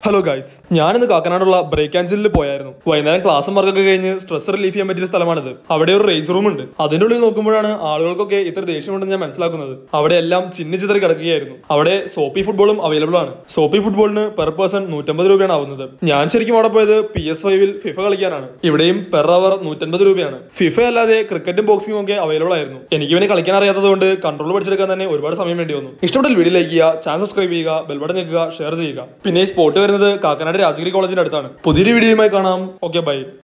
hello guys ഞാനിന്ന് കാക്കനാടുള്ള break and പോയായിരുന്നു വൈകുന്നേരം ക്ലാസ്സും വർക്കൊക്കെ കഴിഞ്ഞ് സ്ട്രെസ് റിലീഫ് ചെയ്യാൻ പറ്റിയ ഒരു സ്ഥലമാണിത് അവിടെ ഒരു റേസ് റൂം ഉണ്ട് അതിന്റെ ഉള്ളിൽ നോക്കുമ്പോഴാണ് ആളുകൾക്കൊക്കെ ഇത്ര ദേഷ്യമുണ്ടെന്ന് ഞാൻ മനസ്സിലാക്കുന്നത് അവിടെ എല്ലാം ചിന്നി ചിതറി കിടക്കുകയായിരുന്നു അവിടെ സോപ്പി ഫുട്ബോളും അവൈലബിൾ ആണ് സോപ്പി ഫുട്ബോളിന് പെർ പേഴ്സൺ നൂറ്റമ്പത് രൂപയാണ് ആവുന്നത് ഞാൻ ശരിക്കും അവിടെ പോയത് പി എസ് ഫൈവിൽ ഫിഫ കളിക്കാനാണ് ഇവിടെയും പെർ അവർ നൂറ്റമ്പത് രൂപയാണ് ഫിഫ അല്ലാതെ ക്രിക്കറ്റും ബോക്സിംഗും ഒക്കെ അവൈലബിൾ ആയിരുന്നു എനിക്ക് ഇവനെ കളിക്കാൻ അറിയാത്തതുകൊണ്ട് കൺട്രോൾ പഠിച്ചെടുക്കാൻ തന്നെ ഒരുപാട് സമയം വേണ്ടി വന്നു ഇഷ്ടപ്പെട്ട വീഡിയോ ലൈക്ക് ചെയ്യുക ചാനൽ സബ്സ്ക്രൈബ് ചെയ്യുക ബെൽബട്ടൺ ഞെക്കുക ഷെയർ ചെയ്യുക പിന്നെ ഈ സ്പോട്ട് വരുന്നത് കാക്കനാട് രാജഗിരി കോളേജിന്റെ അടുത്താണ് പുതിയൊരു വീഡിയോയുമായി കാണാം ഓക്കെ ബൈ